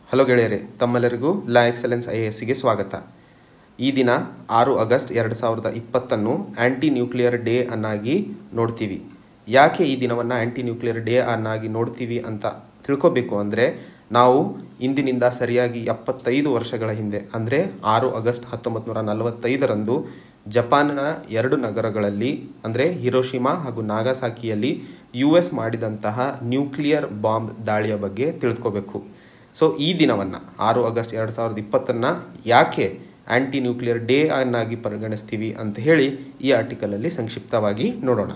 hello ಗೆಳೆಯರೆ ತಮ್ಮೆಲ್ಲರಿಗೂ ಲಾ excellence I A ಎಸ್ಗೆ ಸ್ವಾಗತ ಈ ದಿನ ಆರು ಆಗಸ್ಟ್ ಎರಡು ಸಾವಿರದ ಇಪ್ಪತ್ತನ್ನು ಆ್ಯಂಟಿ ನ್ಯೂಕ್ಲಿಯರ್ ಡೇ ಅನ್ನಾಗಿ ನೋಡ್ತೀವಿ ಯಾಕೆ ಈ ದಿನವನ್ನು ಆ್ಯಂಟಿ ನ್ಯೂಕ್ಲಿಯರ್ ಡೇ ಅನ್ನಾಗಿ ನೋಡ್ತೀವಿ ಅಂತ ತಿಳ್ಕೊಬೇಕು ಅಂದರೆ ನಾವು ಇಂದಿನಿಂದ ಸರಿಯಾಗಿ ಎಪ್ಪತ್ತೈದು ವರ್ಷಗಳ ಹಿಂದೆ ಅಂದರೆ ಆರು ಆಗಸ್ಟ್ ಹತ್ತೊಂಬತ್ತು ನೂರ ನಲವತ್ತೈದರಂದು ಜಪಾನ್ನ ಎರಡು ನಗರಗಳಲ್ಲಿ ಅಂದರೆ ಹಿರೋಶಿಮಾ ಹಾಗೂ ನಾಗಾಸಾಕಿಯಲ್ಲಿ ಯು ಎಸ್ ಮಾಡಿದಂತಹ ನ್ಯೂಕ್ಲಿಯರ್ ಬಾಂಬ್ ದಾಳಿಯ ಬಗ್ಗೆ ತಿಳ್ಕೋಬೇಕು ಸೊ ಈ ದಿನವನ್ನು ಆರು ಆಗಸ್ಟ್ ಎರಡು ಸಾವಿರದ ಇಪ್ಪತ್ತನ್ನು ಯಾಕೆ ಆ್ಯಂಟಿ ನ್ಯೂಕ್ಲಿಯರ್ ಡೇ ಅನ್ನಾಗಿ ಪರಿಗಣಿಸ್ತೀವಿ ಅಂತ ಹೇಳಿ ಈ ಆರ್ಟಿಕಲಲ್ಲಿ ಸಂಕ್ಷಿಪ್ತವಾಗಿ ನೋಡೋಣ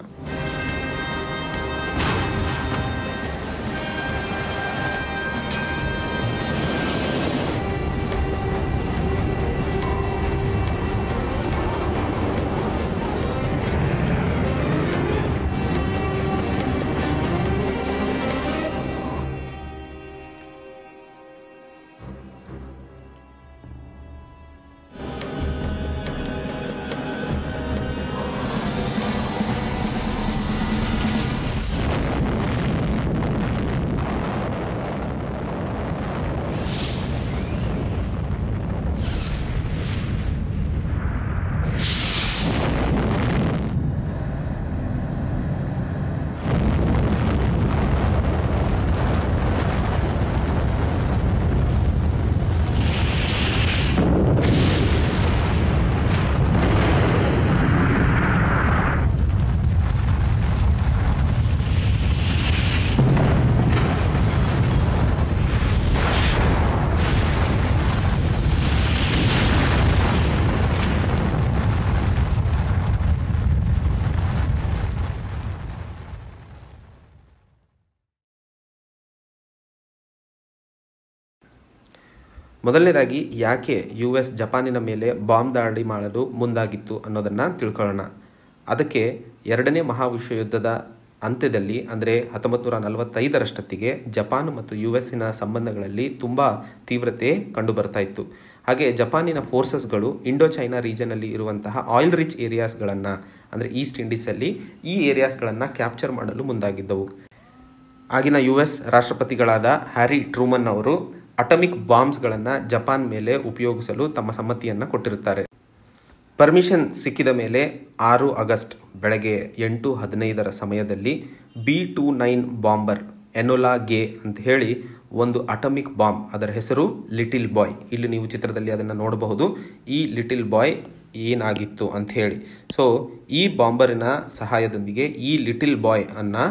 ಮೊದಲನೇದಾಗಿ ಯಾಕೆ ಯು ಎಸ್ ಜಪಾನಿನ ಮೇಲೆ ಬಾಂಬ್ ದಾಳಿ ಮಾಡಲು ಮುಂದಾಗಿತ್ತು ಅನ್ನೋದನ್ನು ತಿಳ್ಕೊಳ್ಳೋಣ ಅದಕ್ಕೆ ಎರಡನೇ ಮಹಾವಿಶ್ವಯುದ್ಧದ ಅಂತ್ಯದಲ್ಲಿ ಅಂದರೆ ಹತ್ತೊಂಬತ್ತು ನೂರ ನಲವತ್ತೈದರಷ್ಟೊತ್ತಿಗೆ ಜಪಾನ್ ಮತ್ತು ಯು ಎಸ್ಸಿನ ಸಂಬಂಧಗಳಲ್ಲಿ ತುಂಬ ತೀವ್ರತೆ ಕಂಡುಬರ್ತಾ ಇತ್ತು ಹಾಗೆ ಜಪಾನಿನ ಫೋರ್ಸಸ್ಗಳು ಇಂಡೋ ಚೈನಾ ರೀಜನಲ್ಲಿ ಇರುವಂತಹ ಆಯಿಲ್ ರಿಚ್ ಏರಿಯಾಸ್ಗಳನ್ನು ಅಂದರೆ ಈಸ್ಟ್ ಇಂಡೀಸಲ್ಲಿ ಈ ಏರಿಯಾಸ್ಗಳನ್ನು ಕ್ಯಾಪ್ಚರ್ ಮಾಡಲು ಮುಂದಾಗಿದ್ದವು ಆಗಿನ ಯು ಎಸ್ ರಾಷ್ಟ್ರಪತಿಗಳಾದ ಹ್ಯಾರಿ ಟ್ರೂಮನ್ ಅವರು ಅಟಮಿಕ್ ಬಾಂಬ್ಸ್ಗಳನ್ನು ಜಪಾನ್ ಮೇಲೆ ಉಪಯೋಗಿಸಲು ತಮ್ಮ ಸಮ್ಮತಿಯನ್ನು ಕೊಟ್ಟಿರುತ್ತಾರೆ ಪರ್ಮಿಷನ್ ಸಿಕ್ಕಿದ ಮೇಲೆ ಆರು ಆಗಸ್ಟ್ ಬೆಳಗ್ಗೆ ಎಂಟು ಹದಿನೈದರ ಸಮಯದಲ್ಲಿ B two nine bomber Enola Gay ಅಂತ ಹೇಳಿ ಒಂದು ಅಟಮಿಕ್ ಬಾಂಬ್ ಅದರ ಹೆಸರು ಲಿಟಿಲ್ ಬಾಯ್ ಇಲ್ಲಿ ನೀವು ಚಿತ್ರದಲ್ಲಿ ಅದನ್ನು ನೋಡಬಹುದು ಈ ಲಿಟಿಲ್ ಬಾಯ್ ಏನಾಗಿತ್ತು ಅಂತ ಹೇಳಿ ಸೊ ಈ ಬಾಂಬರಿನ ಸಹಾಯದೊಂದಿಗೆ ಈ ಲಿಟಿಲ್ ಬಾಯ್ ಅನ್ನು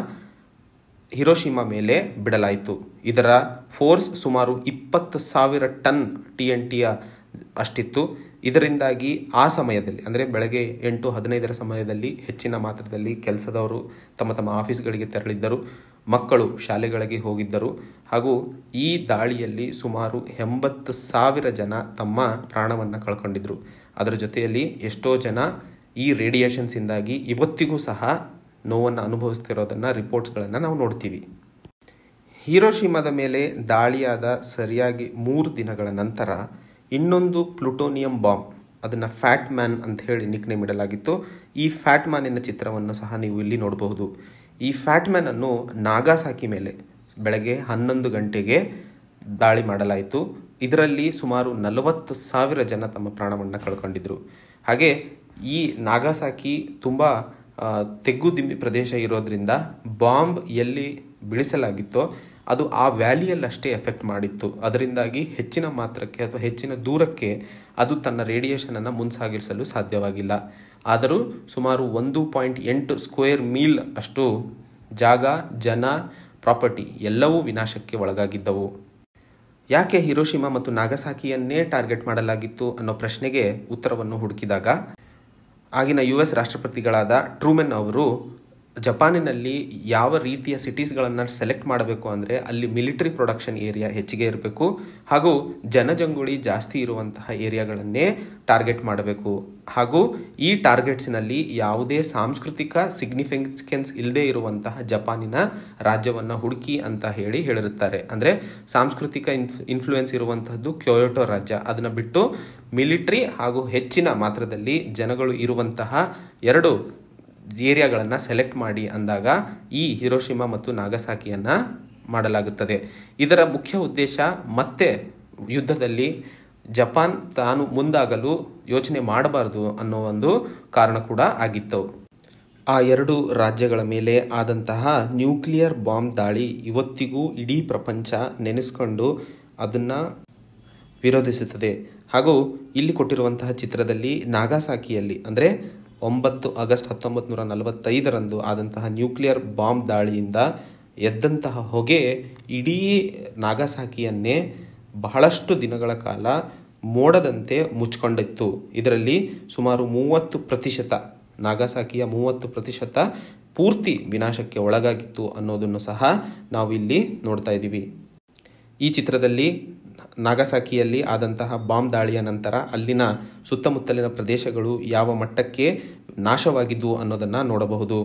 ಹಿರೋಶಿಮಾ ಮೇಲೆ ಬಿಡಲಾಯಿತು ಇದರ ಫೋರ್ಸ್ ಸುಮಾರು ಇಪ್ಪತ್ತು ಸಾವಿರ ಟನ್ ಟಿ ಎನ್ ಟಿಯ ಅಷ್ಟಿತ್ತು ಇದರಿಂದಾಗಿ ಆ ಸಮಯದಲ್ಲಿ ಅಂದರೆ ಬೆಳಗ್ಗೆ ಎಂಟು ಹದಿನೈದರ ಸಮಯದಲ್ಲಿ ಹೆಚ್ಚಿನ ಮಾತ್ರದಲ್ಲಿ ಕೆಲಸದವರು ತಮ್ಮ ತಮ್ಮ ಆಫೀಸ್ಗಳಿಗೆ ತೆರಳಿದ್ದರು ಮಕ್ಕಳು ಶಾಲೆಗಳಿಗೆ ಹೋಗಿದ್ದರು ಹಾಗೂ ಈ ದಾಳಿಯಲ್ಲಿ ಸುಮಾರು ಎಂಬತ್ತು ಸಾವಿರ ಜನ ತಮ್ಮ ಪ್ರಾಣವನ್ನು ಕಳ್ಕೊಂಡಿದ್ರು ಅದರ ಜೊತೆಯಲ್ಲಿ ಎಷ್ಟೋ ಜನ ಈ ರೇಡಿಯೇಷನ್ಸಿಂದಾಗಿ ಇವತ್ತಿಗೂ ಸಹ ನೋವನ್ನು ಅನುಭವಿಸ್ತಿರೋದನ್ನು ರಿಪೋರ್ಟ್ಸ್ಗಳನ್ನು ನಾವು ನೋಡ್ತೀವಿ ಹೀರೋಶಿಮಾದ ಮೇಲೆ ದಾಳಿಯಾದ ಸರಿಯಾಗಿ ಮೂರು ದಿನಗಳ ನಂತರ ಇನ್ನೊಂದು ಪ್ಲುಟೋನಿಯಂ ಬಾಂಬ್ ಅದನ್ನು ಫ್ಯಾಟ್ ಮ್ಯಾನ್ ಅಂತ ಹೇಳಿ ನಿಕ್ನೇಮ್ ಇಡಲಾಗಿತ್ತು ಈ ಫ್ಯಾಟ್ ಮ್ಯಾನಿನ ಚಿತ್ರವನ್ನು ಸಹ ನೀವು ಇಲ್ಲಿ ನೋಡಬಹುದು ಈ ಫ್ಯಾಟ್ ಮ್ಯಾನನ್ನು ನಾಗಾಸಾಕಿ ಮೇಲೆ ಬೆಳಗ್ಗೆ ಹನ್ನೊಂದು ಗಂಟೆಗೆ ದಾಳಿ ಮಾಡಲಾಯಿತು ಇದರಲ್ಲಿ ಸುಮಾರು ನಲವತ್ತು ಸಾವಿರ ಜನ ತಮ್ಮ ಪ್ರಾಣವನ್ನು ಕಳ್ಕೊಂಡಿದ್ರು ಹಾಗೆ ಈ ನಾಗಾಸಾಕಿ ತುಂಬ ತೆಗ್ಗುದಿಮ್ಮಿ ಪ್ರದೇಶ ಇರೋದ್ರಿಂದ ಬಾಂಬ್ ಎಲ್ಲಿ ಬಿಡಿಸಲಾಗಿತ್ತೋ ಅದು ಆ ವ್ಯಾಲಿಯಲ್ಲಷ್ಟೇ ಎಫೆಕ್ಟ್ ಮಾಡಿತ್ತು ಅದರಿಂದಾಗಿ ಹೆಚ್ಚಿನ ಮಾತ್ರಕ್ಕೆ ಅಥವಾ ಹೆಚ್ಚಿನ ದೂರಕ್ಕೆ ಅದು ತನ್ನ ರೇಡಿಯೇಷನನ್ನು ಮುನ್ಸಾಗಿಸಲು ಸಾಧ್ಯವಾಗಿಲ್ಲ ಆದರೂ ಸುಮಾರು ಒಂದು ಪಾಯಿಂಟ್ ಎಂಟು ಸ್ಕ್ವೇರ್ ಮೀಲ್ ಅಷ್ಟು ಜಾಗ ಜನ ಪ್ರಾಪರ್ಟಿ ಎಲ್ಲವೂ ವಿನಾಶಕ್ಕೆ ಒಳಗಾಗಿದ್ದವು ಯಾಕೆ ಹಿರೋಶಿಮಾ ಮತ್ತು ನಾಗಸಾಕಿಯನ್ನೇ ಟಾರ್ಗೆಟ್ ಮಾಡಲಾಗಿತ್ತು ಅನ್ನೋ ಪ್ರಶ್ನೆಗೆ ಉತ್ತರವನ್ನು ಹುಡುಕಿದಾಗ ಆಗಿನ ಯು ಎಸ್ ರಾಷ್ಟ್ರಪತಿಗಳಾದ ಟ್ರೂಮೆನ್ ಅವರು ಜಪಾನಿನಲ್ಲಿ ಯಾವ ರೀತಿಯ ಸಿಟೀಸ್ಗಳನ್ನು ಸೆಲೆಕ್ಟ್ ಮಾಡಬೇಕು ಅಂದರೆ ಅಲ್ಲಿ ಮಿಲಿಟರಿ ಪ್ರೊಡಕ್ಷನ್ ಏರಿಯಾ ಹೆಚ್ಚಿಗೆ ಇರಬೇಕು ಹಾಗೂ ಜನಜಂಗುಳಿ ಜಾಸ್ತಿ ಇರುವಂತಹ ಏರಿಯಾಗಳನ್ನೇ ಟಾರ್ಗೆಟ್ ಮಾಡಬೇಕು ಹಾಗೂ ಈ ಟಾರ್ಗೆಟ್ಸ್ನಲ್ಲಿ ಯಾವುದೇ ಸಾಂಸ್ಕೃತಿಕ ಸಿಗ್ನಿಫಿಕೆನ್ಸ್ ಇಲ್ಲದೆ ಇರುವಂತಹ ಜಪಾನಿನ ರಾಜ್ಯವನ್ನು ಹುಡುಕಿ ಅಂತ ಹೇಳಿ ಹೇಳಿರುತ್ತಾರೆ ಅಂದರೆ ಸಾಂಸ್ಕೃತಿಕ ಇನ್ಫ್ ಇನ್ಫ್ಲೂಯೆನ್ಸ್ ಇರುವಂತಹದ್ದು ಕ್ಯೋಯೋಟೋ ರಾಜ್ಯ ಅದನ್ನು ಬಿಟ್ಟು ಮಿಲಿಟ್ರಿ ಹಾಗೂ ಹೆಚ್ಚಿನ ಮಾತ್ರದಲ್ಲಿ ಜನಗಳು ಇರುವಂತಹ ಎರಡು ಏರಿಯಾಗಳನ್ನು ಸೆಲೆಕ್ಟ್ ಮಾಡಿ ಅಂದಾಗ ಈ ಹಿರೋಶಿಮಾ ಮತ್ತು ನಾಗಸಾಕಿಯನ್ನು ಮಾಡಲಾಗುತ್ತದೆ ಇದರ ಮುಖ್ಯ ಉದ್ದೇಶ ಮತ್ತೆ ಯುದ್ಧದಲ್ಲಿ ಜಪಾನ್ ತಾನು ಮುಂದಾಗಲು ಯೋಚನೆ ಮಾಡಬಾರ್ದು ಅನ್ನೋ ಒಂದು ಕಾರಣ ಕೂಡ ಆಗಿತ್ತು ಆ ಎರಡು ರಾಜ್ಯಗಳ ಮೇಲೆ ಆದಂತಹ ನ್ಯೂಕ್ಲಿಯರ್ ಬಾಂಬ್ ದಾಳಿ ಇವತ್ತಿಗೂ ಇಡೀ ಪ್ರಪಂಚ ನೆನೆಸ್ಕೊಂಡು ಅದನ್ನು ವಿರೋಧಿಸುತ್ತದೆ ಹಾಗೂ ಇಲ್ಲಿ ಕೊಟ್ಟಿರುವಂತಹ ಚಿತ್ರದಲ್ಲಿ ನಾಗಾಸಾಕಿಯಲ್ಲಿ ಅಂದರೆ ಒಂಬತ್ತು ಆಗಸ್ಟ್ ಹತ್ತೊಂಬತ್ತು ನೂರ ನಲವತ್ತೈದರಂದು ಆದಂತಹ ನ್ಯೂಕ್ಲಿಯರ್ ಬಾಂಬ್ ದಾಳಿಯಿಂದ ಎದ್ದಂತಹ ಹೊಗೆ ಇಡೀ ನಾಗಾಸಾಕಿಯನ್ನೇ ಬಹಳಷ್ಟು ದಿನಗಳ ಕಾಲ ಮೋಡದಂತೆ ಮುಚ್ಕೊಂಡಿತ್ತು ಇದರಲ್ಲಿ ಸುಮಾರು ಮೂವತ್ತು ಪ್ರತಿಶತ ನಾಗಾಸಾಕಿಯ ಮೂವತ್ತು ಪ್ರತಿಶತ ಪೂರ್ತಿ ವಿನಾಶಕ್ಕೆ ಒಳಗಾಗಿತ್ತು ಅನ್ನೋದನ್ನು ಸಹ ನಾವು ಇಲ್ಲಿ ನೋಡ್ತಾ ಇದ್ದೀವಿ ಈ ಚಿತ್ರದಲ್ಲಿ ನಾಗಸಾಕಿಯಲ್ಲಿ ಆದಂತಹ ಬಾಂಬ್ ದಾಳಿಯ ನಂತರ ಅಲ್ಲಿನ ಸುತ್ತಮುತ್ತಲಿನ ಪ್ರದೇಶಗಳು ಯಾವ ಮಟ್ಟಕ್ಕೆ ನಾಶವಾಗಿದ್ದವು ಅನ್ನೋದನ್ನು ನೋಡಬಹುದು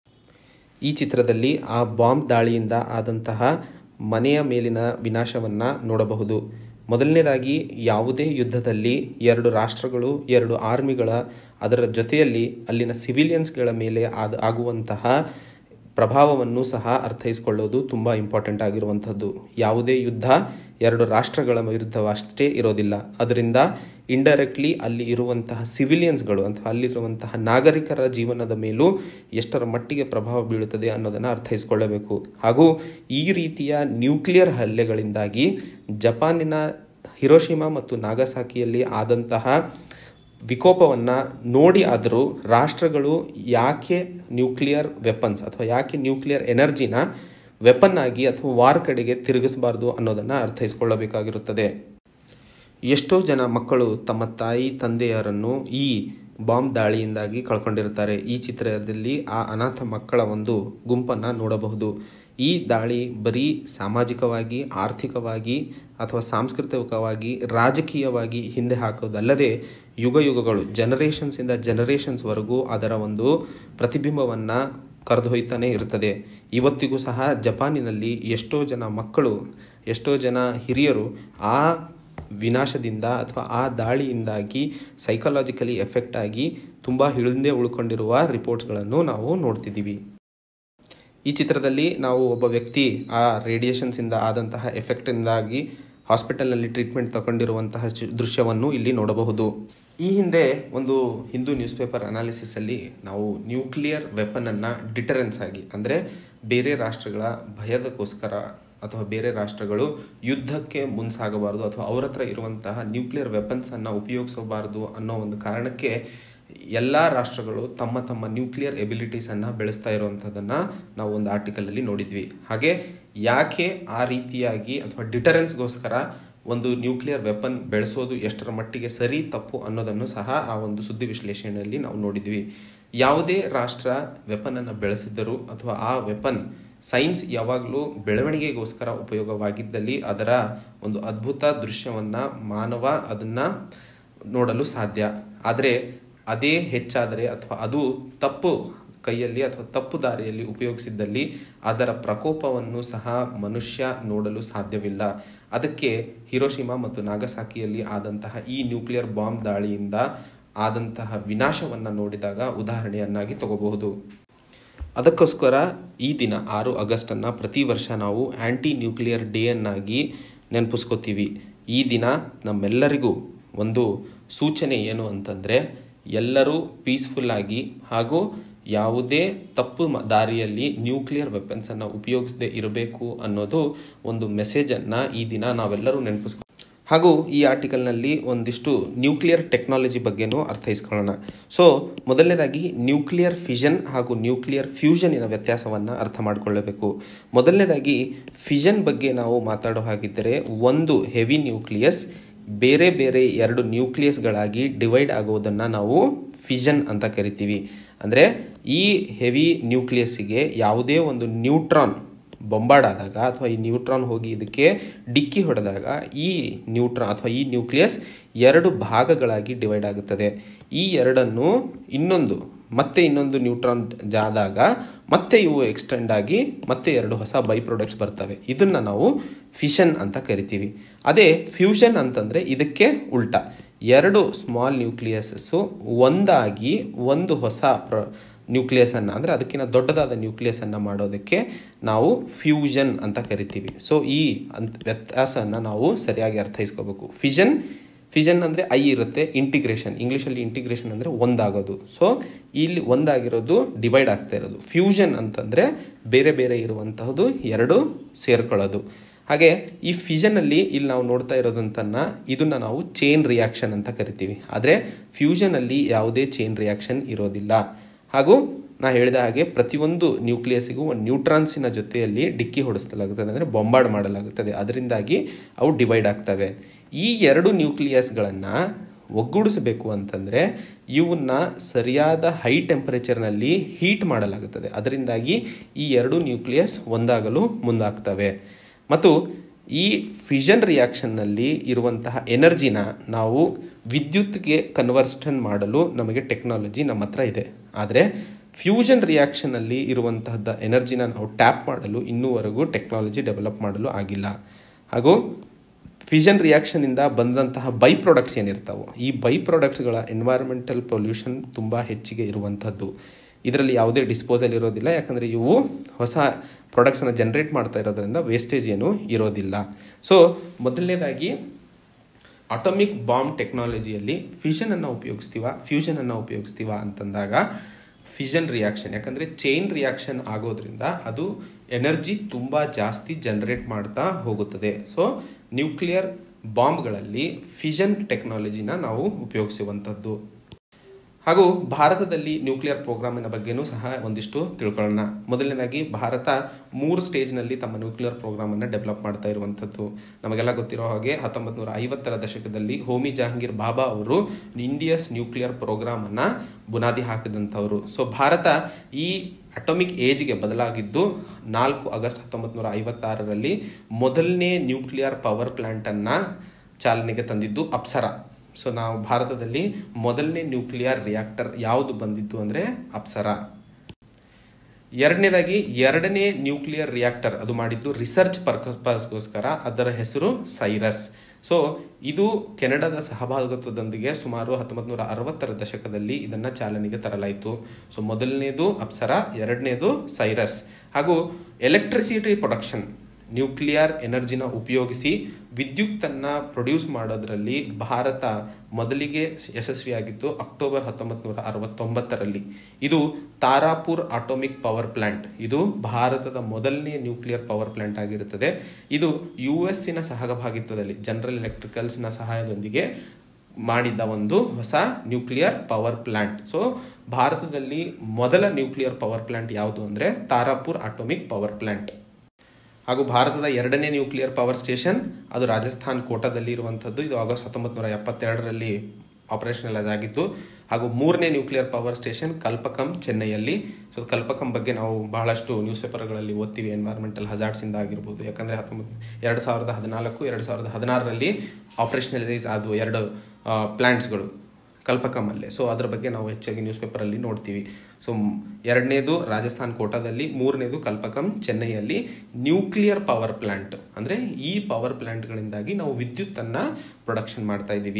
ಈ ಚಿತ್ರದಲ್ಲಿ ಆ ಬಾಂಬ್ ದಾಳಿಯಿಂದ ಆದಂತಹ ಮನೆಯ ಮೇಲಿನ ವಿನಾಶವನ್ನು ನೋಡಬಹುದು ಮೊದಲನೇದಾಗಿ ಯಾವುದೇ ಯುದ್ಧದಲ್ಲಿ ಎರಡು ರಾಷ್ಟ್ರಗಳು ಎರಡು ಆರ್ಮಿಗಳ ಅದರ ಜೊತೆಯಲ್ಲಿ ಅಲ್ಲಿನ ಸಿವಿಲಿಯನ್ಸ್ಗಳ ಮೇಲೆ ಆದ ಆಗುವಂತಹ ಪ್ರಭಾವವನ್ನು ಸಹ ಅರ್ಥೈಸಿಕೊಳ್ಳೋದು ತುಂಬ ಇಂಪಾರ್ಟೆಂಟ್ ಆಗಿರುವಂಥದ್ದು ಯಾವುದೇ ಯುದ್ಧ ಎರಡು ರಾಷ್ಟ್ರಗಳ ವಿರುದ್ಧವಷ್ಟೇ ಇರೋದಿಲ್ಲ ಅದರಿಂದ ಇಂಡೈರೆಕ್ಟ್ಲಿ ಅಲ್ಲಿ ಇರುವಂತಹ ಸಿವಿಲಿಯನ್ಸ್ಗಳು ಅಥವಾ ಅಲ್ಲಿರುವಂತಹ ನಾಗರಿಕರ ಜೀವನದ ಮೇಲೂ ಎಷ್ಟರ ಮಟ್ಟಿಗೆ ಪ್ರಭಾವ ಬೀಳುತ್ತದೆ ಅನ್ನೋದನ್ನು ಅರ್ಥೈಸಿಕೊಳ್ಳಬೇಕು ಹಾಗೂ ಈ ರೀತಿಯ ನ್ಯೂಕ್ಲಿಯರ್ ಹಲ್ಲೆಗಳಿಂದಾಗಿ ಜಪಾನಿನ ಹಿರೋಶಿಮಾ ಮತ್ತು ನಾಗಸಾಕಿಯಲ್ಲಿ ಆದಂತಹ ವಿಕೋಪವನ್ನು ನೋಡಿ ಆದರೂ ರಾಷ್ಟ್ರಗಳು ಯಾಕೆ ನ್ಯೂಕ್ಲಿಯರ್ ವೆಪನ್ಸ್ ಅಥವಾ ಯಾಕೆ ನ್ಯೂಕ್ಲಿಯರ್ ಎನರ್ಜಿನ ವೆಪನ್ ಆಗಿ ಅಥವಾ ವಾರ್ ಕಡೆಗೆ ತಿರುಗಿಸಬಾರ್ದು ಅನ್ನೋದನ್ನು ಅರ್ಥೈಸಿಕೊಳ್ಳಬೇಕಾಗಿರುತ್ತದೆ ಎಷ್ಟೋ ಜನ ಮಕ್ಕಳು ತಮ್ಮ ತಾಯಿ ತಂದೆಯರನ್ನು ಈ ಬಾಂಬ್ ದಾಳಿಯಿಂದಾಗಿ ಕಳ್ಕೊಂಡಿರುತ್ತಾರೆ ಈ ಚಿತ್ರದಲ್ಲಿ ಆ ಅನಾಥ ಮಕ್ಕಳ ಒಂದು ಗುಂಪನ್ನು ನೋಡಬಹುದು ಈ ದಾಳಿ ಬರೀ ಸಾಮಾಜಿಕವಾಗಿ ಆರ್ಥಿಕವಾಗಿ ಅಥವಾ ಸಾಂಸ್ಕೃತಿಕವಾಗಿ ರಾಜಕೀಯವಾಗಿ ಹಿಂದೆ ಹಾಕೋದಲ್ಲದೆ ಯುಗ ಯುಗಗಳು ಜನರೇಷನ್ಸಿಂದ ಜನರೇಷನ್ಸ್ವರೆಗೂ ಅದರ ಒಂದು ಪ್ರತಿಬಿಂಬವನ್ನು ಕರೆದೊಯ್ತಾನೆ ಇರ್ತದೆ ಇವತ್ತಿಗೂ ಸಹ ಜಪಾನಿನಲ್ಲಿ ಎಷ್ಟೋ ಜನ ಮಕ್ಕಳು ಎಷ್ಟೋ ಜನ ಹಿರಿಯರು ಆ ವಿನಾಶದಿಂದ ಅಥವಾ ಆ ದಾಳಿಯಿಂದಾಗಿ ಸೈಕಲಾಜಿಕಲಿ ಎಫೆಕ್ಟ್ ಆಗಿ ತುಂಬ ಹಿಂದೆ ಉಳ್ಕೊಂಡಿರುವ ರಿಪೋರ್ಟ್ಸ್ಗಳನ್ನು ನಾವು ನೋಡ್ತಿದ್ದೀವಿ ಈ ಚಿತ್ರದಲ್ಲಿ ನಾವು ಒಬ್ಬ ವ್ಯಕ್ತಿ ಆ ರೇಡಿಯೇಷನ್ಸಿಂದ ಆದಂತಹ ಎಫೆಕ್ಟಿಂದಾಗಿ ಹಾಸ್ಪಿಟಲ್ನಲ್ಲಿ ಟ್ರೀಟ್ಮೆಂಟ್ ತಗೊಂಡಿರುವಂತಹ ದೃಶ್ಯವನ್ನು ಇಲ್ಲಿ ನೋಡಬಹುದು ಈ ಹಿಂದೆ ಒಂದು ಹಿಂದೂ ನ್ಯೂಸ್ ಪೇಪರ್ ಅನಾಲಿಸಿಸಲ್ಲಿ ನಾವು ನ್ಯೂಕ್ಲಿಯರ್ ವೆಪನನ್ನು ಡಿಟರೆನ್ಸ್ ಆಗಿ ಅಂದರೆ ಬೇರೆ ರಾಷ್ಟ್ರಗಳ ಭಯದಕ್ಕೋಸ್ಕರ ಅಥವಾ ಬೇರೆ ರಾಷ್ಟ್ರಗಳು ಯುದ್ಧಕ್ಕೆ ಮುಂಸಾಗಬಾರದು ಅಥವಾ ಅವರ ಹತ್ರ ಇರುವಂತಹ ನ್ಯೂಕ್ಲಿಯರ್ ವೆಪನ್ಸನ್ನು ಉಪಯೋಗಿಸಬಾರದು ಅನ್ನೋ ಒಂದು ಕಾರಣಕ್ಕೆ ಎಲ್ಲ ರಾಷ್ಟ್ರಗಳು ತಮ್ಮ ತಮ್ಮ ನ್ಯೂಕ್ಲಿಯರ್ ಎಬಿಲಿಟೀಸನ್ನು ಬೆಳೆಸ್ತಾ ಇರುವಂಥದ್ದನ್ನು ನಾವು ಒಂದು ಆರ್ಟಿಕಲಲ್ಲಿ ನೋಡಿದ್ವಿ ಹಾಗೆ ಯಾಕೆ ಆ ರೀತಿಯಾಗಿ ಅಥವಾ ಡಿಟರೆನ್ಸ್ಗೋಸ್ಕರ ಒಂದು ನ್ಯೂಕ್ಲಿಯರ್ ವೆಪನ್ ಬೆಳೆಸೋದು ಎಷ್ಟರ ಮಟ್ಟಿಗೆ ಸರಿ ತಪ್ಪು ಅನ್ನೋದನ್ನು ಸಹ ಆ ಒಂದು ಸುದ್ದಿ ವಿಶ್ಲೇಷಣೆಯಲ್ಲಿ ನಾವು ನೋಡಿದ್ವಿ ಯಾವುದೇ ರಾಷ್ಟ್ರ ವೆಪನನ್ನು ಬೆಳೆಸಿದ್ದರೂ ಅಥವಾ ಆ ವೆಪನ್ ಸೈನ್ಸ್ ಯಾವಾಗಲೂ ಬೆಳವಣಿಗೆಗೋಸ್ಕರ ಉಪಯೋಗವಾಗಿದ್ದಲ್ಲಿ ಅದರ ಒಂದು ಅದ್ಭುತ ದೃಶ್ಯವನ್ನು ಮಾನವ ಅದನ್ನು ನೋಡಲು ಸಾಧ್ಯ ಆದರೆ ಅದೇ ಹೆಚ್ಚಾದರೆ ಅಥವಾ ಅದು ತಪ್ಪು ಕೈಯಲ್ಲಿ ಅಥವಾ ತಪ್ಪು ದಾರಿಯಲ್ಲಿ ಉಪಯೋಗಿಸಿದ್ದಲ್ಲಿ ಅದರ ಪ್ರಕೋಪವನ್ನು ಸಹ ಮನುಷ್ಯ ನೋಡಲು ಸಾಧ್ಯವಿಲ್ಲ ಅದಕ್ಕೆ ಹಿರೋಶಿಮಾ ಮತ್ತು ನಾಗಸಾಕಿಯಲ್ಲಿ ಆದಂತಹ ಈ ನ್ಯೂಕ್ಲಿಯರ್ ಬಾಂಬ್ ದಾಳಿಯಿಂದ ಆದಂತಹ ವಿನಾಶವನ್ನು ನೋಡಿದಾಗ ಉದಾಹರಣೆಯನ್ನಾಗಿ ತಗೋಬಹುದು ಅದಕ್ಕೋಸ್ಕರ ಈ ದಿನ ಆರು ಆಗಸ್ಟನ್ನು ಪ್ರತಿ ವರ್ಷ ನಾವು ಆ್ಯಂಟಿ ನ್ಯೂಕ್ಲಿಯರ್ ಡೇಯನ್ನಾಗಿ ನೆನಪಿಸ್ಕೋತೀವಿ ಈ ದಿನ ನಮ್ಮೆಲ್ಲರಿಗೂ ಒಂದು ಸೂಚನೆ ಏನು ಅಂತಂದರೆ ಎಲ್ಲರೂ ಪೀಸ್ಫುಲ್ಲಾಗಿ ಹಾಗೂ ಯಾವುದೇ ತಪ್ಪು ದಾರಿಯಲ್ಲಿ ನ್ಯೂಕ್ಲಿಯರ್ ವೆಪನ್ಸನ್ನು ಉಪಯೋಗಿಸದೇ ಇರಬೇಕು ಅನ್ನೋದು ಒಂದು ಮೆಸೇಜನ್ನು ಈ ದಿನ ನಾವೆಲ್ಲರೂ ನೆನಪಿಸ್ಕೊ ಹಾಗೂ ಈ ಆರ್ಟಿಕಲ್ನಲ್ಲಿ ಒಂದಿಷ್ಟು ನ್ಯೂಕ್ಲಿಯರ್ ಟೆಕ್ನಾಲಜಿ ಬಗ್ಗೆನೂ ಅರ್ಥೈಸ್ಕೊಳ್ಳೋಣ ಸೊ ಮೊದಲನೇದಾಗಿ ನ್ಯೂಕ್ಲಿಯರ್ ಫಿಷನ್ ಹಾಗೂ ನ್ಯೂಕ್ಲಿಯರ್ ಫ್ಯೂಷನಿನ ವ್ಯತ್ಯಾಸವನ್ನು ಅರ್ಥ ಮಾಡಿಕೊಳ್ಳಬೇಕು ಮೊದಲನೇದಾಗಿ ಫಿಷನ್ ಬಗ್ಗೆ ನಾವು ಮಾತಾಡೋ ಹಾಗಿದ್ದರೆ ಒಂದು ಹೆವಿ ನ್ಯೂಕ್ಲಿಯಸ್ ಬೇರೆ ಬೇರೆ ಎರಡು ನ್ಯೂಕ್ಲಿಯಸ್ಗಳಾಗಿ ಡಿವೈಡ್ ಆಗೋದನ್ನು ನಾವು ಫಿಷನ್ ಅಂತ ಕರಿತೀವಿ ಅಂದರೆ ಈ ಹೆವಿ ನ್ಯೂಕ್ಲಿಯಸ್ಸಿಗೆ ಯಾವುದೇ ಒಂದು ನ್ಯೂಟ್ರಾನ್ ಬೊಂಬಾಡ್ ಆದಾಗ ಅಥವಾ ಈ ನ್ಯೂಟ್ರಾನ್ ಹೋಗಿ ಇದಕ್ಕೆ ಡಿಕ್ಕಿ ಹೊಡೆದಾಗ ಈ ನ್ಯೂಟ್ರಾನ್ ಅಥವಾ ಈ ನ್ಯೂಕ್ಲಿಯಸ್ ಎರಡು ಭಾಗಗಳಾಗಿ ಡಿವೈಡ್ ಆಗುತ್ತದೆ ಈ ಎರಡನ್ನು ಇನ್ನೊಂದು ಮತ್ತೆ ಇನ್ನೊಂದು ನ್ಯೂಟ್ರಾನ್ ಜಾದಾಗ ಮತ್ತೆ ಇವು ಎಕ್ಸ್ಟೆಂಡ್ ಆಗಿ ಮತ್ತೆ ಎರಡು ಹೊಸ ಬೈ ಪ್ರಾಡಕ್ಟ್ಸ್ ಬರ್ತವೆ ಇದನ್ನು ನಾವು ಫಿಷನ್ ಅಂತ ಕರಿತೀವಿ ಅದೇ ಫ್ಯೂಷನ್ ಅಂತಂದರೆ ಇದಕ್ಕೆ ಉಲ್ಟಾ ಎರಡು ಸ್ಮಾಲ್ ನ್ಯೂಕ್ಲಿಯಸಸ್ಸು ಒಂದಾಗಿ ಒಂದು ಹೊಸ ಪ್ರ ನ್ಯೂಕ್ಲಿಯಸನ್ನು ಅಂದರೆ ಅದಕ್ಕಿಂತ ದೊಡ್ಡದಾದ ನ್ಯೂಕ್ಲಿಯಸನ್ನು ಮಾಡೋದಕ್ಕೆ ನಾವು ಫ್ಯೂಷನ್ ಅಂತ ಕರಿತೀವಿ ಸೊ ಈ ಅಂತ ವ್ಯತ್ಯಾಸವನ್ನು ನಾವು ಸರಿಯಾಗಿ ಅರ್ಥೈಸ್ಕೋಬೇಕು ಫಿಷನ್ ಫಿಷನ್ ಅಂದರೆ ಐ ಇರುತ್ತೆ ಇಂಟಿಗ್ರೇಷನ್ ಇಂಗ್ಲೀಷಲ್ಲಿ ಇಂಟಿಗ್ರೇಷನ್ ಅಂದರೆ ಒಂದಾಗೋದು ಸೊ ಇಲ್ಲಿ ಒಂದಾಗಿರೋದು ಡಿವೈಡ್ ಆಗ್ತಾ ಇರೋದು ಫ್ಯೂಷನ್ ಅಂತಂದರೆ ಬೇರೆ ಬೇರೆ ಇರುವಂತಹದ್ದು ಎರಡು ಸೇರ್ಕೊಳ್ಳೋದು ಹಾಗೆ ಈ ಫಿಷನಲ್ಲಿ ಇಲ್ಲಿ ನಾವು ನೋಡ್ತಾ ಇರೋದಂತನ್ನ ಇದನ್ನು ನಾವು ಚೈನ್ ರಿಯಾಕ್ಷನ್ ಅಂತ ಕರಿತೀವಿ ಆದರೆ ಫ್ಯೂಷನಲ್ಲಿ ಯಾವುದೇ ಚೈನ್ ರಿಯಾಕ್ಷನ್ ಇರೋದಿಲ್ಲ ಹಾಗೂ ನಾ ಹೇಳಿದ ಹಾಗೆ ಪ್ರತಿಯೊಂದು ನ್ಯೂಕ್ಲಿಯಸ್ಸಿಗೂ ಒಂದು ನ್ಯೂಟ್ರಾನ್ಸಿನ ಜೊತೆಯಲ್ಲಿ ಡಿಕ್ಕಿ ಹೊಡಿಸಲಾಗುತ್ತದೆ ಅಂದರೆ ಬೊಂಬಾರ್ಡ್ ಮಾಡಲಾಗುತ್ತದೆ ಅದರಿಂದಾಗಿ ಅವು ಡಿವೈಡ್ ಆಗ್ತವೆ ಈ ಎರಡು ನ್ಯೂಕ್ಲಿಯಸ್ಗಳನ್ನು ಒಗ್ಗೂಡಿಸಬೇಕು ಅಂತಂದರೆ ಇವನ್ನ ಸರಿಯಾದ ಹೈ ಟೆಂಪರೇಚರ್ನಲ್ಲಿ ಹೀಟ್ ಮಾಡಲಾಗುತ್ತದೆ ಅದರಿಂದಾಗಿ ಈ ಎರಡು ನ್ಯೂಕ್ಲಿಯಸ್ ಒಂದಾಗಲು ಮುಂದಾಗ್ತವೆ ಮತ್ತು ಈ ಫಿಷನ್ ರಿಯಾಕ್ಷನ್ನಲ್ಲಿ ಇರುವಂತಹ ಎನರ್ಜಿನ ನಾವು ವಿದ್ಯುತ್ಗೆ ಕನ್ವರ್ಷನ್ ಮಾಡಲು ನಮಗೆ ಟೆಕ್ನಾಲಜಿ ನಮ್ಮ ಹತ್ರ ಇದೆ ಆದರೆ ಫ್ಯೂಷನ್ ರಿಯಾಕ್ಷನಲ್ಲಿ ಇರುವಂತಹದ್ದ ಎನರ್ಜಿನ ನಾವು ಟ್ಯಾಪ್ ಮಾಡಲು ಇನ್ನೂವರೆಗೂ ಟೆಕ್ನಾಲಜಿ ಡೆವಲಪ್ ಮಾಡಲು ಆಗಿಲ್ಲ ಹಾಗೂ ಫಿಷನ್ ರಿಯಾಕ್ಷನಿಂದ ಬಂದಂತಹ ಬೈ ಪ್ರಾಡಕ್ಟ್ಸ್ ಏನಿರ್ತಾವೋ ಈ ಬೈ ಪ್ರಾಡಕ್ಟ್ಸ್ಗಳ ಎನ್ವೈರನ್ಮೆಂಟಲ್ ಪೊಲ್ಯೂಷನ್ ತುಂಬ ಹೆಚ್ಚಿಗೆ ಇರುವಂಥದ್ದು ಇದರಲ್ಲಿ ಯಾವುದೇ ಡಿಸ್ಪೋಸಲ್ ಇರೋದಿಲ್ಲ ಯಾಕಂದರೆ ಇವು ಹೊಸ ಪ್ರಾಡಕ್ಟ್ಸನ್ನು ಜನ್ರೇಟ್ ಮಾಡ್ತಾ ಇರೋದ್ರಿಂದ ವೇಸ್ಟೇಜ್ ಏನು ಇರೋದಿಲ್ಲ ಸೊ ಮೊದಲನೇದಾಗಿ ಆಟೋಮಿಕ್ ಬಾಂಬ್ ಟೆಕ್ನಾಲಜಿಯಲ್ಲಿ ಫಿಷನನ್ನು ಉಪಯೋಗಿಸ್ತೀವ ಫ್ಯೂಷನನ್ನು ಉಪಯೋಗಿಸ್ತೀವ ಅಂತಂದಾಗ ಫಿಷನ್ ರಿಯಾಕ್ಷನ್ ಯಾಕಂದರೆ ಚೈನ್ ರಿಯಾಕ್ಷನ್ ಆಗೋದ್ರಿಂದ ಅದು ಎನರ್ಜಿ ತುಂಬ ಜಾಸ್ತಿ ಜನರೇಟ್ ಮಾಡ್ತಾ ಹೋಗುತ್ತದೆ ಸೊ ನ್ಯೂಕ್ಲಿಯರ್ ಬಾಂಬ್ಗಳಲ್ಲಿ ಫಿಷನ್ ಟೆಕ್ನಾಲಜಿನ ನಾವು ಉಪಯೋಗಿಸುವಂಥದ್ದು ಹಾಗೂ ಭಾರತದಲ್ಲಿ ನ್ಯೂಕ್ಲಿಯರ್ ಪ್ರೋಗ್ರಾಮಿನ ಬಗ್ಗೆನೂ ಸಹ ಒಂದಿಷ್ಟು ತಿಳ್ಕೊಳ್ಳೋಣ ಮೊದಲನೇದಾಗಿ ಭಾರತ ಮೂರು ಸ್ಟೇಜ್ನಲ್ಲಿ ತಮ್ಮ ನ್ಯೂಕ್ಲಿಯರ್ ಪ್ರೋಗ್ರಾಮನ್ನು ಡೆವಲಪ್ ಮಾಡ್ತಾ ಇರುವಂಥದ್ದು ನಮಗೆಲ್ಲ ಗೊತ್ತಿರೋ ಹಾಗೆ ಹತ್ತೊಂಬತ್ತು ನೂರ ಐವತ್ತರ ದಶಕದಲ್ಲಿ ಹೋಮಿ ಜಹಾಂಗೀರ್ ಬಾಬಾ ಅವರು ಇಂಡಿಯಸ್ ನ್ಯೂಕ್ಲಿಯರ್ ಪ್ರೋಗ್ರಾಮನ್ನು ಬುನಾದಿ ಹಾಕಿದಂಥವರು ಸೊ ಭಾರತ ಈ ಅಟೋಮಿಕ್ ಏಜ್ಗೆ ಬದಲಾಗಿದ್ದು ನಾಲ್ಕು ಆಗಸ್ಟ್ ಹತ್ತೊಂಬತ್ತು ನೂರ ಐವತ್ತಾರರಲ್ಲಿ ಮೊದಲನೇ ನ್ಯೂಕ್ಲಿಯರ್ ಪವರ್ ಪ್ಲಾಂಟನ್ನು ಚಾಲನೆಗೆ ತಂದಿದ್ದು ಅಪ್ಸರಾ ಸೊ ನಾವು ಭಾರತದಲ್ಲಿ ಮೊದಲನೇ ನ್ಯೂಕ್ಲಿಯರ್ ರಿಯಾಕ್ಟರ್ ಯಾವುದು ಬಂದಿದ್ದು ಅಂದರೆ ಅಪ್ಸರಾ ಎರಡನೇದಾಗಿ ಎರಡನೇ ನ್ಯೂಕ್ಲಿಯರ್ ರಿಯಾಕ್ಟರ್ ಅದು ಮಾಡಿದ್ದು ರಿಸರ್ಚ್ ಪರ್ಪಸ್ಗೋಸ್ಕರ ಅದರ ಹೆಸರು ಸೈರಸ್ ಸೊ ಇದು ಕೆನಡಾದ ಸಹಭಾಗಿತ್ವದೊಂದಿಗೆ ಸುಮಾರು ಹತ್ತೊಂಬತ್ತು ನೂರ ಅರವತ್ತರ ದಶಕದಲ್ಲಿ ಇದನ್ನು ಚಾಲನೆಗೆ ತರಲಾಯಿತು ಸೊ ಮೊದಲನೇದು ಅಪ್ಸರಾ ಎರಡನೇದು ಸೈರಸ್ ಹಾಗೂ ಎಲೆಕ್ಟ್ರಿಸಿಟಿ ಪ್ರೊಡಕ್ಷನ್ ನ್ಯೂಕ್ಲಿಯರ್ ಎನರ್ಜಿನ ಉಪಯೋಗಿಸಿ ವಿದ್ಯುತ್ತನ್ನು ಪ್ರೊಡ್ಯೂಸ್ ಮಾಡೋದರಲ್ಲಿ ಭಾರತ ಮೊದಲಿಗೆ ಯಶಸ್ವಿಯಾಗಿದ್ದು ಅಕ್ಟೋಬರ್ ಹತ್ತೊಂಬತ್ತು ನೂರ ಅರವತ್ತೊಂಬತ್ತರಲ್ಲಿ ಇದು ತಾರಾಪುರ್ ಆಟೋಮಿಕ್ ಪವರ್ ಪ್ಲಾಂಟ್ ಇದು ಭಾರತದ ಮೊದಲನೇ ನ್ಯೂಕ್ಲಿಯರ್ ಪವರ್ ಪ್ಲಾಂಟ್ ಆಗಿರುತ್ತದೆ ಇದು ಯು ಎಸ್ಸಿನ ಸಹಭಾಗಿತ್ವದಲ್ಲಿ ಜನರಲ್ ಎಲೆಕ್ಟ್ರಿಕಲ್ಸ್ನ ಸಹಾಯದೊಂದಿಗೆ ಮಾಡಿದ ಒಂದು ಹೊಸ ನ್ಯೂಕ್ಲಿಯರ್ ಪವರ್ ಪ್ಲಾಂಟ್ ಸೊ ಭಾರತದಲ್ಲಿ ಮೊದಲ ನ್ಯೂಕ್ಲಿಯರ್ ಪವರ್ ಪ್ಲಾಂಟ್ ಯಾವುದು ಅಂದರೆ ತಾರಾಪುರ್ ಆಟೋಮಿಕ್ ಪವರ್ ಪ್ಲಾಂಟ್ ಹಾಗೂ ಭಾರತದ ಎರಡನೇ ನ್ಯೂಕ್ಲಿಯರ್ ಪವರ್ ಸ್ಟೇಷನ್ ಅದು ರಾಜಸ್ಥಾನ್ ಕೋಟಾದಲ್ಲಿ ಇರುವಂಥದ್ದು ಇದು ಆಗಸ್ಟ್ ಹತ್ತೊಂಬತ್ತು ನೂರ ಎಪ್ಪತ್ತೆರಡರಲ್ಲಿ ಆಪರೇಷನಲ್ ಆಗಿತ್ತು ಹಾಗೂ ಮೂರನೇ ನ್ಯೂಕ್ಲಿಯರ್ ಪವರ್ ಸ್ಟೇಷನ್ ಕಲ್ಪಕಂ ಚೆನ್ನೈಯಲ್ಲಿ ಸೊ ಕಲ್ಪಕಂ ಬಗ್ಗೆ ನಾವು ಬಹಳಷ್ಟು ನ್ಯೂಸ್ ಪೇಪರ್ಗಳಲ್ಲಿ ಓದ್ತೀವಿ ಎನ್ವೈರ್ಮೆಂಟಲ್ ಹಜಾರ್ಡ್ಸಿಂದ ಆಗಿರ್ಬೋದು ಯಾಕಂದರೆ ಹತ್ತೊಂಬತ್ತು ಎರಡು ಸಾವಿರದ ಹದಿನಾಲ್ಕು ಎರಡು ಸಾವಿರದ ಹದಿನಾರರಲ್ಲಿ ಆಪರೇಷನಲೈಸ್ ಆದವು ಎರಡು ಪ್ಲ್ಯಾಂಟ್ಸ್ಗಳು ಕಲ್ಪಕಮಲ್ಲೇ ಸೊ ಅದ್ರ ಬಗ್ಗೆ ನಾವು ಹೆಚ್ಚಾಗಿ ನ್ಯೂಸ್ ಪೇಪರಲ್ಲಿ ನೋಡ್ತೀವಿ ಸೊ ಎರಡನೇದು ರಾಜಸ್ಥಾನ್ ಕೋಟಾದಲ್ಲಿ ಮೂರನೇದು ಕಲ್ಪಕಂ ಚೆನ್ನೈಯಲ್ಲಿ ನ್ಯೂಕ್ಲಿಯರ್ ಪವರ್ ಪ್ಲಾಂಟ್ ಅಂದರೆ ಈ ಪವರ್ ಪ್ಲಾಂಟ್ಗಳಿಂದಾಗಿ ನಾವು ವಿದ್ಯುತ್ತನ್ನು ಪ್ರೊಡಕ್ಷನ್ ಮಾಡ್ತಾ ಇದ್ದೀವಿ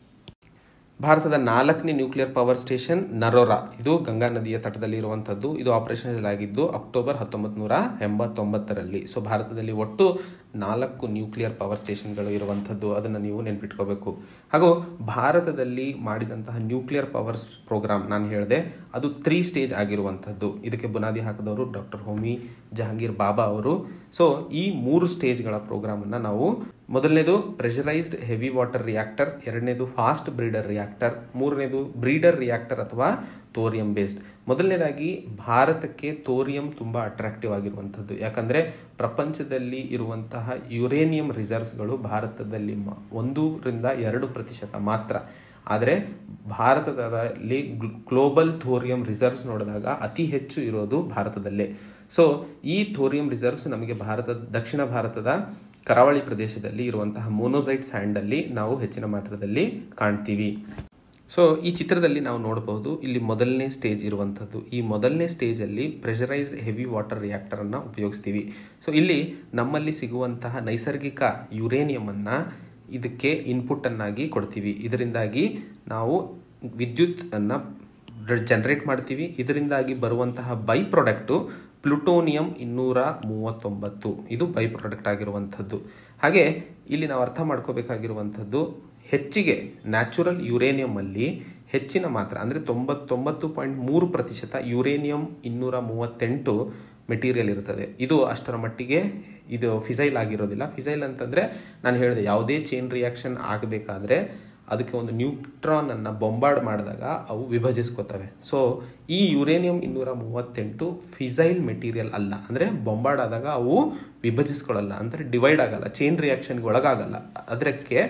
ಭಾರತದ ನಾಲ್ಕನೇ ನ್ಯೂಕ್ಲಿಯರ್ ಪವರ್ ಸ್ಟೇಷನ್ ನರೋರಾ ಇದು ಗಂಗಾ ನದಿಯ ತಟದಲ್ಲಿ ಇರುವಂಥದ್ದು ಇದು ಆಪರೇಷನಲ್ ಆಗಿದ್ದು ಅಕ್ಟೋಬರ್ ಹತ್ತೊಂಬತ್ತು ನೂರ ಎಂಬತ್ತೊಂಬತ್ತರಲ್ಲಿ ಸೊ ಭಾರತದಲ್ಲಿ ಒಟ್ಟು ನಾಲ್ಕು ನ್ಯೂಕ್ಲಿಯರ್ ಪವರ್ ಸ್ಟೇಷನ್ಗಳು ಇರುವಂಥದ್ದು ಅದನ್ನು ನೀವು ನೆನ್ಪಿಟ್ಕೋಬೇಕು ಹಾಗೂ ಭಾರತದಲ್ಲಿ ಮಾಡಿದಂತಹ ನ್ಯೂಕ್ಲಿಯರ್ ಪವರ್ ಪ್ರೋಗ್ರಾಮ್ ನಾನು ಹೇಳಿದೆ ಅದು ತ್ರೀ ಸ್ಟೇಜ್ ಆಗಿರುವಂಥದ್ದು ಇದಕ್ಕೆ ಬುನಾದಿ ಹಾಕಿದವರು ಡಾಕ್ಟರ್ ಹೋಮಿ ಜಹಾಂಗೀರ್ ಬಾಬಾ ಅವರು ಸೊ ಈ ಮೂರು ಸ್ಟೇಜ್ಗಳ ಪ್ರೋಗ್ರಾಮನ್ನು ನಾವು ಮೊದಲನೇದು ಪ್ರೆಷರೈಸ್ಡ್ ಹೆವಿ ವಾಟರ್ ರಿಯಾಕ್ಟರ್ ಎರಡನೇದು ಫಾಸ್ಟ್ ಬ್ರೀಡರ್ ರಿಯಾಕ್ಟರ್ ಮೂರನೇದು ಬ್ರೀಡರ್ ರಿಯಾಕ್ಟರ್ ಅಥವಾ ತೋರಿಯಂ ಬೇಸ್ಡ್ ಮೊದಲನೇದಾಗಿ ಭಾರತಕ್ಕೆ ತೋರಿಯಂ ತುಂಬ ಅಟ್ರಾಕ್ಟಿವ್ ಆಗಿರುವಂಥದ್ದು ಯಾಕಂದರೆ ಪ್ರಪಂಚದಲ್ಲಿ ಇರುವಂತಹ ಯುರೇನಿಯಂ ರಿಸರ್ವ್ಸ್ಗಳು ಭಾರತದಲ್ಲಿ ಒಂದರಿಂದ ಎರಡು ಪ್ರತಿಶತ ಮಾತ್ರ ಆದರೆ ಭಾರತದಲ್ಲಿ ಗ್ಲೋಬಲ್ ಥೋರಿಯಂ ರಿಸರ್ವ್ಸ್ ನೋಡಿದಾಗ ಅತಿ ಹೆಚ್ಚು ಇರೋದು ಭಾರತದಲ್ಲೇ ಸೊ ಈ ಥೋರಿಯಂ ರಿಸರ್ವ್ಸ್ ನಮಗೆ ಭಾರತದ ದಕ್ಷಿಣ ಭಾರತದ ಕರಾವಳಿ ಪ್ರದೇಶದಲ್ಲಿ ಇರುವಂತಹ ಮೋನೋಸೈಟ್ ಸ್ಯಾಂಡಲ್ಲಿ ನಾವು ಹೆಚ್ಚಿನ ಮಾತ್ರದಲ್ಲಿ ಕಾಣ್ತೀವಿ ಸೊ ಈ ಚಿತ್ರದಲ್ಲಿ ನಾವು ನೋಡಬಹುದು ಇಲ್ಲಿ ಮೊದಲನೇ ಸ್ಟೇಜ್ ಇರುವಂಥದ್ದು ಈ ಮೊದಲನೇ ಸ್ಟೇಜಲ್ಲಿ ಪ್ರೆಷರೈಸ್ಡ್ ಹೆವಿ ವಾಟರ್ ರಿಯಾಕ್ಟರನ್ನು ಉಪಯೋಗಿಸ್ತೀವಿ ಸೊ ಇಲ್ಲಿ ನಮ್ಮಲ್ಲಿ ಸಿಗುವಂತಹ ನೈಸರ್ಗಿಕ ಯುರೇನಿಯಮನ್ನು ಇದಕ್ಕೆ ಇನ್ಪುಟ್ಟನ್ನಾಗಿ ಕೊಡ್ತೀವಿ ಇದರಿಂದಾಗಿ ನಾವು ವಿದ್ಯುತ್ ಅನ್ನು ಜನರೇಟ್ ಮಾಡ್ತೀವಿ ಇದರಿಂದಾಗಿ ಬರುವಂತಹ ಬೈ ಪ್ರಾಡಕ್ಟು ಪ್ಲುಟೋನಿಯಂ ಇನ್ನೂರ ಮೂವತ್ತೊಂಬತ್ತು ಇದು ಬೈ ಪ್ರಾಡಕ್ಟ್ ಆಗಿರುವಂಥದ್ದು ಹಾಗೆ ಇಲ್ಲಿ ನಾವು ಅರ್ಥ ಮಾಡ್ಕೋಬೇಕಾಗಿರುವಂಥದ್ದು ಹೆಚ್ಚಿಗೆ ನ್ಯಾಚುರಲ್ ಯುರೇನಿಯಮಲ್ಲಿ ಹೆಚ್ಚಿನ ಮಾತ್ರ ಅಂದರೆ ತೊಂಬತ್ತೊಂಬತ್ತು ಪಾಯಿಂಟ್ ಮೂರು ಪ್ರತಿಶತ ಯುರೇನಿಯಂ ಇನ್ನೂರ ಮೂವತ್ತೆಂಟು ಮೆಟೀರಿಯಲ್ ಇರ್ತದೆ ಇದು ಅಷ್ಟರ ಮಟ್ಟಿಗೆ ಇದು ಫಿಸೈಲ್ ಆಗಿರೋದಿಲ್ಲ ಫಿಸೈಲ್ ಅಂತಂದರೆ ನಾನು ಹೇಳಿದೆ ಯಾವುದೇ ಚೈನ್ ರಿಯಾಕ್ಷನ್ ಆಗಬೇಕಾದ್ರೆ ಅದಕ್ಕೆ ಒಂದು ನ್ಯೂಟ್ರಾನನ್ನು ಬೊಂಬಾರ್ಡ್ ಮಾಡಿದಾಗ ಅವು ವಿಭಜಿಸ್ಕೋತವೆ ಸೊ ಈ ಯುರೇನಿಯಂ ಇನ್ನೂರ ಮೂವತ್ತೆಂಟು ಫಿಸೈಲ್ ಮೆಟೀರಿಯಲ್ ಅಲ್ಲ ಅಂದರೆ ಬೊಂಬಾರ್ಡ್ ಆದಾಗ ಅವು ವಿಭಜಿಸ್ಕೊಳ್ಳಲ್ಲ ಅಂದರೆ ಡಿವೈಡ್ ಆಗಲ್ಲ ಚೈನ್ ರಿಯಾಕ್ಷನ್ಗೆ ಒಳಗಾಗಲ್ಲ ಅದಕ್ಕೆ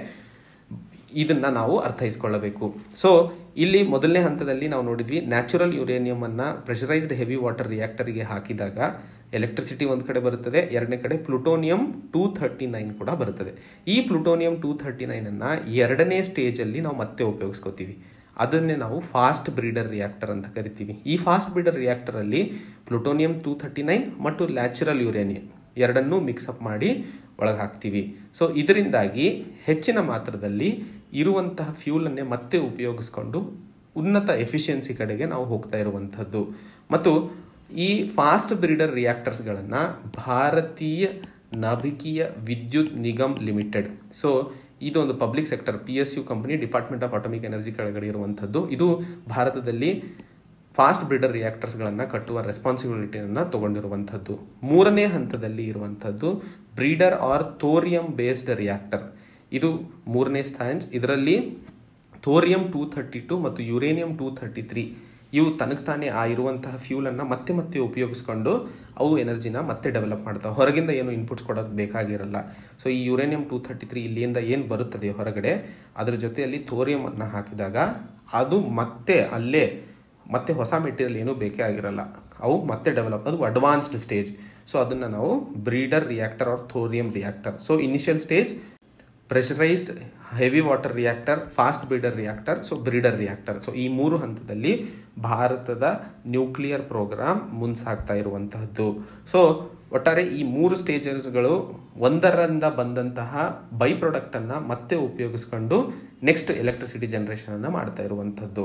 ಇದನ್ನು ನಾವು ಅರ್ಥೈಸ್ಕೊಳ್ಳಬೇಕು ಸೊ ಇಲ್ಲಿ ಮೊದಲನೇ ಹಂತದಲ್ಲಿ ನಾವು ನೋಡಿದ್ವಿ ನ್ಯಾಚುರಲ್ ಯುರೇನಿಯಮನ್ನು ಪ್ರೆಷರೈಸ್ಡ್ ಹೆವಿ ವಾಟರ್ ರಿಯಾಕ್ಟರಿಗೆ ಹಾಕಿದಾಗ ಎಲೆಕ್ಟ್ರಿಸಿಟಿ ಒಂದು ಕಡೆ ಬರುತ್ತದೆ ಎರಡನೇ ಕಡೆ ಪ್ಲುಟೋನಿಯಂ ಟೂ ಥರ್ಟಿ ನೈನ್ ಕೂಡ ಬರುತ್ತದೆ ಈ ಪ್ಲುಟೋನಿಯಂ ಟೂ ಥರ್ಟಿ ನೈನನ್ನು ಎರಡನೇ ಸ್ಟೇಜಲ್ಲಿ ನಾವು ಮತ್ತೆ ಉಪಯೋಗಿಸ್ಕೋತೀವಿ ಅದನ್ನೇ ನಾವು ಫಾಸ್ಟ್ ಬ್ರೀಡರ್ ರಿಯಾಕ್ಟರ್ ಅಂತ ಕರಿತೀವಿ ಈ ಫಾಸ್ಟ್ ಬ್ರೀಡರ್ ರಿಯಾಕ್ಟರಲ್ಲಿ ಪ್ಲುಟೋನಿಯಂ ಟೂ ಥರ್ಟಿ ನೈನ್ ಮತ್ತು ನ್ಯಾಚುರಲ್ ಯುರೇನಿಯಂ ಎರಡನ್ನೂ ಮಿಕ್ಸಪ್ ಮಾಡಿ ಒಳಗೆ ಹಾಕ್ತೀವಿ ಸೊ ಇದರಿಂದಾಗಿ ಹೆಚ್ಚಿನ ಮಾತ್ರದಲ್ಲಿ ಇರುವಂತಹ ಫ್ಯೂಲನ್ನೇ ಮತ್ತೆ ಉಪಯೋಗಿಸ್ಕೊಂಡು ಉನ್ನತ ಎಫಿಷಿಯನ್ಸಿ ಕಡೆಗೆ ನಾವು ಹೋಗ್ತಾ ಇರುವಂಥದ್ದು ಮತ್ತು ಈ fast breeder ರಿಯಾಕ್ಟರ್ಸ್ಗಳನ್ನು Bharatiya Nabhikiya Vidyut Nigam limited so ಇದೊಂದು public sector P S U company department of atomic energy ಕೆಳಗಡೆ ಇರುವಂಥದ್ದು ಇದು ಭಾರತದಲ್ಲಿ ಫಾಸ್ಟ್ ಬ್ರೀಡರ್ ರಿಯಾಕ್ಟರ್ಸ್ಗಳನ್ನು ಕಟ್ಟುವ ರೆಸ್ಪಾನ್ಸಿಬಿಲಿಟಿಯನ್ನು ತಗೊಂಡಿರುವಂಥದ್ದು ಮೂರನೇ ಹಂತದಲ್ಲಿ ಇರುವಂಥದ್ದು breeder or thorium based reactor ಇದು ಮೂರನೇ ಸ್ಟ್ಯಾಂಜ್ ಇದರಲ್ಲಿ ಥೋರಿಯಂ ಟೂ ಥರ್ಟಿ ಟು ಮತ್ತು ಯುರೇನಿಯಂ ಟೂ ಥರ್ಟಿ ತ್ರೀ ಇವು ತನಗೆ ತಾನೇ ಆ ಇರುವಂತಹ ಫ್ಯೂಲನ್ನು ಮತ್ತೆ ಮತ್ತೆ ಉಪಯೋಗಿಸ್ಕೊಂಡು ಅವು ಎನರ್ಜಿನ ಮತ್ತೆ ಡೆವಲಪ್ ಮಾಡ್ತಾವೆ ಹೊರಗಿಂದ ಏನು ಇನ್ಪುಟ್ಸ್ ಕೊಡೋದು ಬೇಕಾಗಿರಲ್ಲ ಸೊ ಈ ಯುರೇನಿಯಂ ಟೂ ಥರ್ಟಿ ತ್ರೀ ಇಲ್ಲಿಂದ ಏನು ಬರುತ್ತದೆ ಹೊರಗಡೆ ಅದರ ಜೊತೆಯಲ್ಲಿ ಥೋರಿಯಮನ್ನು ಹಾಕಿದಾಗ ಅದು ಮತ್ತೆ ಅಲ್ಲೇ ಮತ್ತೆ ಹೊಸ ಮೆಟೀರಿಯಲ್ ಏನೂ ಬೇಕೇ ಆಗಿರಲ್ಲ ಅವು ಮತ್ತೆ ಡೆವಲಪ್ ಅದು ಅಡ್ವಾನ್ಸ್ಡ್ ಸ್ಟೇಜ್ ಸೊ ಅದನ್ನು ನಾವು breeder reactor or thorium reactor so initial stage pressurized heavy water reactor fast breeder reactor so breeder reactor so ಈ ಮೂರು ಹಂತದಲ್ಲಿ ಭಾರತದ ನ್ಯೂಕ್ಲಿಯರ್ ಪ್ರೋಗ್ರಾಮ್ ಮುನ್ಸಾಗ್ತಾ ಇರುವಂತಹದ್ದು ಸೊ ಒಟ್ಟಾರೆ ಈ ಮೂರು ಸ್ಟೇಜಸ್ಗಳು ಒಂದರಿಂದ ಬಂದಂತಹ ಬೈ ಪ್ರಾಡಕ್ಟನ್ನು ಮತ್ತೆ ಉಪಯೋಗಿಸ್ಕೊಂಡು ನೆಕ್ಸ್ಟ್ ಎಲೆಕ್ಟ್ರಿಸಿಟಿ ಜನರೇಷನನ್ನು ಮಾಡ್ತಾ ಇರುವಂಥದ್ದು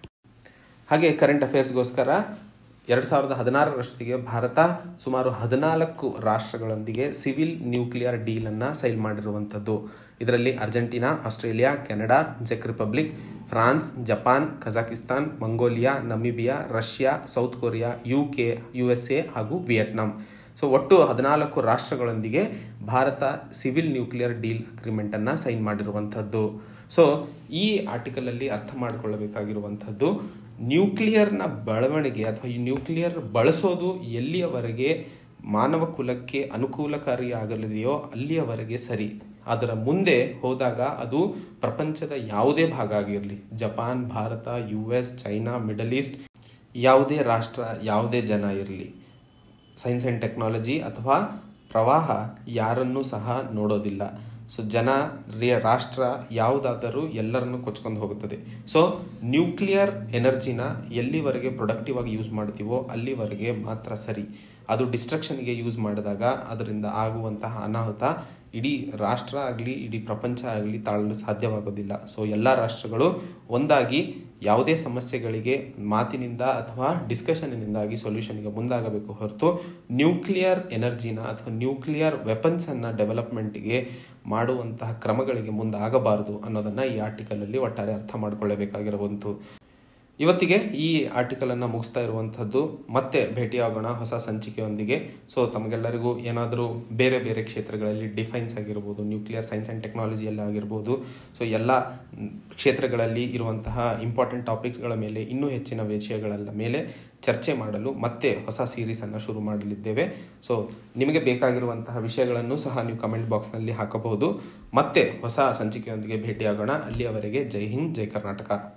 ಹಾಗೆ ಕರೆಂಟ್ ಅಫೇರ್ಸ್ಗೋಸ್ಕರ ಎರಡು ಸಾವಿರದ ಹದಿನಾರರಷ್ಟಿಗೆ ಭಾರತ ಸುಮಾರು ಹದಿನಾಲ್ಕು ರಾಷ್ಟ್ರಗಳೊಂದಿಗೆ ಸಿವಿಲ್ ನ್ಯೂಕ್ಲಿಯರ್ ಡೀಲನ್ನು ಸೈಲ್ ಮಾಡಿರುವಂಥದ್ದು ಇದರಲ್ಲಿ ಅರ್ಜೆಂಟೀನಾ ಆಸ್ಟ್ರೇಲಿಯಾ ಕೆನಡಾ ಚೆಕ್ Republic France Japan Kazakhstan Mongolia Namibia Russia South Korea U K U S A ಹಾಗೂ ವಿಯೆಟ್ನಾಂ ಸೊ ಒಟ್ಟು ಹದಿನಾಲ್ಕು ರಾಷ್ಟ್ರಗಳೊಂದಿಗೆ ಭಾರತ ಸಿವಿಲ್ ನ್ಯೂಕ್ಲಿಯರ್ ಡೀಲ್ ಅಗ್ರಿಮೆಂಟನ್ನು ಸೈನ್ ಮಾಡಿರುವಂಥದ್ದು ಸೊ ಈ ಆರ್ಟಿಕಲಲ್ಲಿ ಅರ್ಥ ಮಾಡಿಕೊಳ್ಳಬೇಕಾಗಿರುವಂಥದ್ದು ನ್ಯೂಕ್ಲಿಯರ್ನ ಬೆಳವಣಿಗೆ ಅಥವಾ ಈ ನ್ಯೂಕ್ಲಿಯರ್ ಬಳಸೋದು ಎಲ್ಲಿಯವರೆಗೆ ಮಾನವ ಕುಲಕ್ಕೆ ಅನುಕೂಲಕಾರಿಯಾಗಲಿದೆಯೋ ಅಲ್ಲಿಯವರೆಗೆ ಸರಿ ಅದರ ಮುಂದೆ ಹೋದಾಗ ಅದು ಪ್ರಪಂಚದ ಯಾವುದೇ ಭಾಗ ಆಗಿರಲಿ Japan Bharat U S China Middle East ಯಾವುದೇ ರಾಷ್ಟ್ರ ಯಾವುದೇ ಜನ ಇರಲಿ ಸೈನ್ಸ್ ಆ್ಯಂಡ್ ಟೆಕ್ನಾಲಜಿ ಅಥವಾ ಪ್ರವಾಹ ಯಾರನ್ನೂ ಸಹ ನೋಡೋದಿಲ್ಲ ಸೊ ಜನ ರಿಯ ರಾಷ್ಟ್ರ ಯಾವುದಾದರೂ ಎಲ್ಲರನ್ನು ಕೊಚ್ಕೊಂಡು ಹೋಗುತ್ತದೆ ಸೊ ನ್ಯೂಕ್ಲಿಯರ್ ಎನರ್ಜಿನ ಎಲ್ಲಿವರೆಗೆ ಪ್ರೊಡಕ್ಟಿವ್ ಆಗಿ ಯೂಸ್ ಮಾಡ್ತೀವೋ ಅಲ್ಲಿವರೆಗೆ ಮಾತ್ರ ಸರಿ ಅದು ಡಿಸ್ಟ್ರಕ್ಷನ್ಗೆ ಯೂಸ್ ಮಾಡಿದಾಗ ಅದರಿಂದ ಆಗುವಂತಹ ಅನಾಹುತ ಇಡೀ ರಾಷ್ಟ್ರ ಆಗಲಿ ಇಡೀ ಪ್ರಪಂಚ ಆಗಲಿ ತಾಳಲು ಸಾಧ್ಯವಾಗೋದಿಲ್ಲ ಸೊ ಎಲ್ಲ ರಾಷ್ಟ್ರಗಳು ಒಂದಾಗಿ ಯಾವುದೇ ಸಮಸ್ಯೆಗಳಿಗೆ ಮಾತಿನಿಂದ ಅಥವಾ ಡಿಸ್ಕಷನ್ನಿಂದಾಗಿ ಸೊಲ್ಯೂಷನ್ಗೆ ಮುಂದಾಗಬೇಕು ಹೊರತು ನ್ಯೂಕ್ಲಿಯರ್ ಎನರ್ಜಿನ ಅಥವಾ ನ್ಯೂಕ್ಲಿಯರ್ ವೆಪನ್ಸನ್ನು ಡೆವಲಪ್ಮೆಂಟ್ಗೆ ಮಾಡುವಂತಹ ಕ್ರಮಗಳಿಗೆ ಮುಂದಾಗಬಾರದು ಅನ್ನೋದನ್ನು ಈ ಆರ್ಟಿಕಲಲ್ಲಿ ಒಟ್ಟಾರೆ ಅರ್ಥ ಮಾಡಿಕೊಳ್ಳಬೇಕಾಗಿರುವಂತು ಇವತ್ತಿಗೆ ಈ ಆರ್ಟಿಕಲನ್ನು ಮುಗಿಸ್ತಾ ಇರುವಂಥದ್ದು ಮತ್ತೆ ಭೇಟಿಯಾಗೋಣ ಹೊಸ ಸಂಚಿಕೆಯೊಂದಿಗೆ ಸೊ ತಮಗೆಲ್ಲರಿಗೂ ಏನಾದರೂ ಬೇರೆ ಬೇರೆ ಕ್ಷೇತ್ರಗಳಲ್ಲಿ ಡಿಫೈನ್ಸ್ ಆಗಿರ್ಬೋದು ನ್ಯೂಕ್ಲಿಯರ್ ಸೈನ್ಸ್ ಆ್ಯಂಡ್ ಟೆಕ್ನಾಲಜಿಯಲ್ಲಿ ಆಗಿರ್ಬೋದು ಸೊ ಎಲ್ಲ ಕ್ಷೇತ್ರಗಳಲ್ಲಿ ಇರುವಂತಹ ಇಂಪಾರ್ಟೆಂಟ್ ಟಾಪಿಕ್ಸ್ಗಳ ಮೇಲೆ ಇನ್ನೂ ಹೆಚ್ಚಿನ ವಿಷಯಗಳ ಮೇಲೆ ಚರ್ಚೆ ಮಾಡಲು ಮತ್ತೆ ಹೊಸ ಸೀರೀಸನ್ನು ಶುರು ಮಾಡಲಿದ್ದೇವೆ ಸೊ ನಿಮಗೆ ಬೇಕಾಗಿರುವಂತಹ ವಿಷಯಗಳನ್ನು ಸಹ ನೀವು ಕಮೆಂಟ್ ಬಾಕ್ಸ್ನಲ್ಲಿ ಹಾಕಬಹುದು ಮತ್ತೆ ಹೊಸ ಸಂಚಿಕೆಯೊಂದಿಗೆ ಭೇಟಿಯಾಗೋಣ ಅಲ್ಲಿಯವರೆಗೆ ಜೈ ಹಿಂದ್ ಜೈ ಕರ್ನಾಟಕ